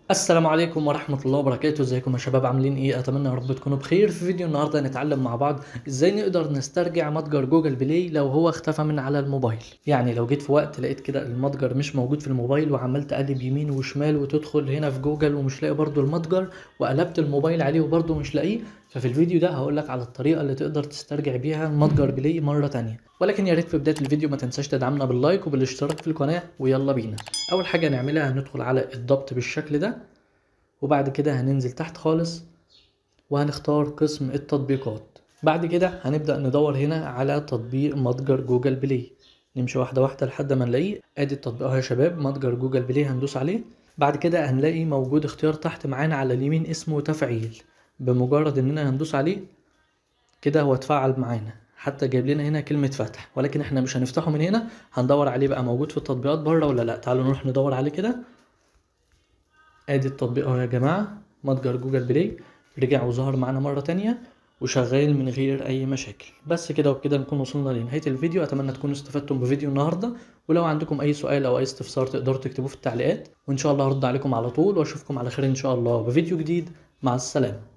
السلام عليكم ورحمة الله وبركاته ازيكم يا شباب عاملين ايه اتمنى يا رب تكونوا بخير في فيديو النهاردة هنتعلم مع بعض ازاي نقدر نسترجع متجر جوجل بلاي لو هو اختفى من على الموبايل يعني لو جيت في وقت لقيت كده المتجر مش موجود في الموبايل وعمال تقلب يمين وشمال وتدخل هنا في جوجل ومش لاقي برضو المتجر وقلبت الموبايل عليه وبرضو مش لاقيه ففي الفيديو ده هقولك على الطريقة اللي تقدر تسترجع بيها متجر بلاي مرة تانية ولكن يا ريت في بداية الفيديو ما تنساش تدعمنا باللايك وبالاشتراك في القناة ويلا بينا اول حاجة نعملها هندخل على الضبط بالشكل ده وبعد كده هننزل تحت خالص وهنختار قسم التطبيقات بعد كده هنبدأ ندور هنا على تطبيق متجر جوجل بلاي نمشي واحدة واحدة لحد ما نلاقيه ادي التطبيق اهو يا شباب متجر جوجل بلاي هندوس عليه بعد كده هنلاقي موجود اختيار تحت معانا على اليمين اسمه تفعيل بمجرد اننا هندوس عليه كده هو اتفعل معانا حتى جايب لنا هنا كلمة فتح ولكن احنا مش هنفتحه من هنا هندور عليه بقى موجود في التطبيقات بره ولا لا تعالوا نروح ندور عليه كده ادي التطبيق اهو يا جماعة متجر جوجل بلاي رجع وظهر معانا مرة تانية وشغال من غير اي مشاكل بس كده وبكده نكون وصلنا لنهاية الفيديو اتمنى تكونوا استفدتم بفيديو النهاردة ولو عندكم اي سؤال او اي استفسار تقدروا تكتبوه في التعليقات وان شاء الله هرد عليكم على طول واشوفكم على خير ان شاء الله بفيديو جديد مع السلامة